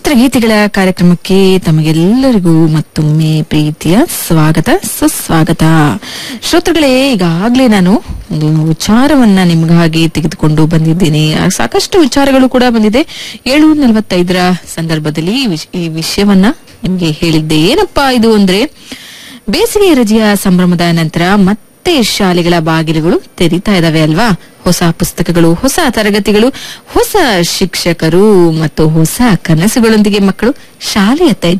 ಚಿತ್ರಗೀತೆಗಳ ಕಾರ್ಯಕ್ರಮಕ್ಕೆ ತಮಗೆಲ್ಲರಿಗೂ ಮತ್ತೊಮ್ಮೆ ಪ್ರೀತಿಯ ಸ್ವಾಗತ ಸುಸ್ವಾಗತ ಶ್ರೋತೃಗಳೇ ಈಗಾಗಲೇ ನಾನು ಒಂದು ವಿಚಾರವನ್ನ ನಿಮ್ಗಾಗಿ ತೆಗೆದುಕೊಂಡು ಬಂದಿದ್ದೇನೆ ಆ, ಸಾಕಷ್ಟು ವಿಚಾರಗಳು ಕೂಡ ಬಂದಿದೆ ಏಳು ನಲವತ್ತೈದರ ಸಂದರ್ಭದಲ್ಲಿ ಈ ವಿಷ- ಈ ವಿಷಯವನ್ನ ನಿಮ್ಗೆ ಹೇಳಿದ್ದೆ ಏನಪ್ಪಾ ಇದು ಅಂದ್ರೆ ಬೇಸಿಗೆ ರಜೆಯ ಸಂಭ್ರಮದ ನಂತರ ಮತ್ತೆ ಶಾಲೆಗಳ ಬಾಗಿಲುಗಳು ತೆರೀತಾ ಇದಾವೆ ಅಲ್ವಾ ಹೊಸ ಪುಸ್ತಕಗಳು ಹೊಸ ತರಗತಿಗಳು ಹೊಸ ಶಿಕ್ಷಕರು ಮತ್ತು ಹೊಸ ಕನಸುಗಳೊಂದಿಗೆ ಮಕ್ಕಳು ಶಾಲೆಯತ್ತ